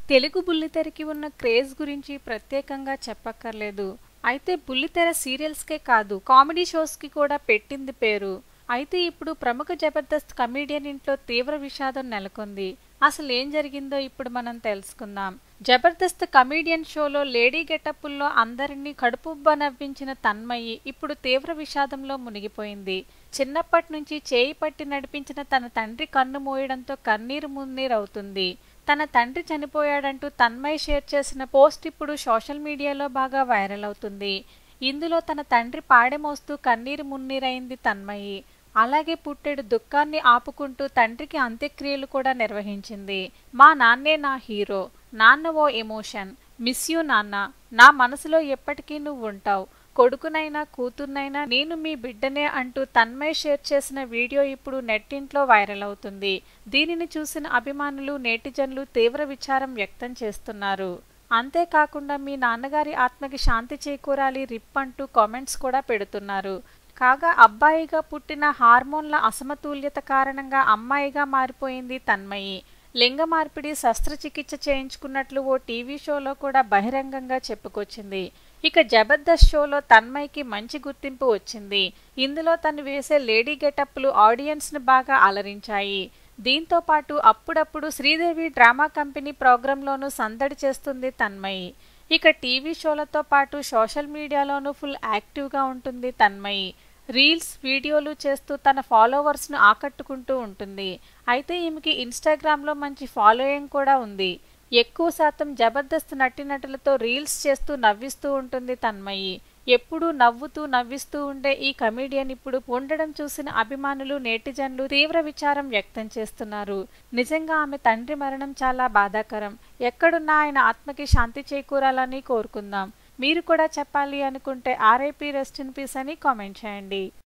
తెలుగు బుల్లితెరకి ఉన్న క్రేజ్ గురించి ప్రత్యేకంగా చెప్పక్కర్లేదు అయితే బుల్లితెర సీరియల్స్కే కాదు కామెడీ షోస్కి కూడా పెట్టింది పేరు అయితే ఇప్పుడు ప్రముఖ జబర్దస్త్ కమీడియన్ ఇంట్లో తీవ్ర విషాదం నెలకొంది అసలు ఏం జరిగిందో ఇప్పుడు మనం తెలుసుకుందాం జబర్దస్త్ కమీడియన్ షోలో లేడీ గెటప్పుల్లో అందరినీ కడుపుబ్బ నవ్వించిన తన్మయి ఇప్పుడు తీవ్ర విషాదంలో మునిగిపోయింది చిన్నప్పటి నుంచి చేయి పట్టి నడిపించిన తన తండ్రి కన్ను మోయడంతో కన్నీరు మున్నీరవుతుంది తన తండ్రి చనిపోయాడంటూ తన్మయ్ షేర్ చేసిన పోస్ట్ ఇప్పుడు సోషల్ మీడియాలో బాగా వైరల్ అవుతుంది ఇందులో తన తండ్రి పాడెమోస్తూ కన్నీరు మున్నీరైంది తన్మయి అలాగే పుట్టెడు దుఃఖాన్ని ఆపుకుంటూ తండ్రికి అంత్యక్రియలు కూడా నిర్వహించింది మా నాన్నే నా హీరో నాన్న ఓ ఎమోషన్ మిస్ యూ నాన్న నా మనసులో ఎప్పటికీ నువ్వు ఉంటావు కొడుకునైనా కూతుర్నైనా నేను మీ బిడ్డనే అంటూ తన్మయ్ షేర్ చేసిన వీడియో ఇప్పుడు నెట్టింట్లో వైరల్ అవుతుంది దీనిని చూసిన అభిమానులు నేటిజన్లు తీవ్ర విచారం వ్యక్తం చేస్తున్నారు అంతేకాకుండా మీ నాన్నగారి ఆత్మకి శాంతి చేకూరాలి రిప్ అంటూ కామెంట్స్ కూడా పెడుతున్నారు కాగా అబ్బాయిగా పుట్టిన హార్మోన్ల అసమతుల్యత కారణంగా అమ్మాయిగా మారిపోయింది తన్మయి లింగ మార్పిడి శస్త్రచికిత్స చేయించుకున్నట్లు ఓ టీవీ షోలో కూడా బహిరంగంగా చెప్పుకొచ్చింది ఇక జబర్దస్త్ షోలో తన్మయ్కి మంచి గుర్తింపు వచ్చింది ఇందులో తను వేసే లేడీ గెటప్లు ఆడియన్స్ను బాగా అలరించాయి దీంతో పాటు అప్పుడప్పుడు శ్రీదేవి డ్రామా కంపెనీ ప్రోగ్రాంలోనూ సందడి చేస్తుంది తన్మయి ఇక టీవీ షోలతో పాటు సోషల్ మీడియాలోనూ ఫుల్ యాక్టివ్గా ఉంటుంది తన్మయి రీల్స్ వీడియోలు చేస్తూ తన ఫాలోవర్స్ను ఆకట్టుకుంటూ ఉంటుంది అయితే ఈమెకి ఇన్స్టాగ్రామ్లో మంచి ఫాలోయింగ్ కూడా ఉంది ఎక్కువ శాతం జబర్దస్త్ నటినటులతో రీల్స్ చేస్తూ నవ్విస్తూ ఉంటుంది తన్మయి ఎప్పుడూ నవ్వుతూ నవ్విస్తూ ఉండే ఈ కమీడియన్ ఇప్పుడు ఉండడం చూసిన అభిమానులు నేటిజన్లు తీవ్ర విచారం వ్యక్తం చేస్తున్నారు నిజంగా ఆమె తండ్రి మరణం చాలా బాధాకరం ఎక్కడున్నా ఆయన ఆత్మకి శాంతి చేకూరాలని కోరుకుందాం మీరు కూడా చెప్పాలి అనుకుంటే ఆర్ఐపీ రెస్ట్ ఇన్ పీస్ అని కామెంట్ చేయండి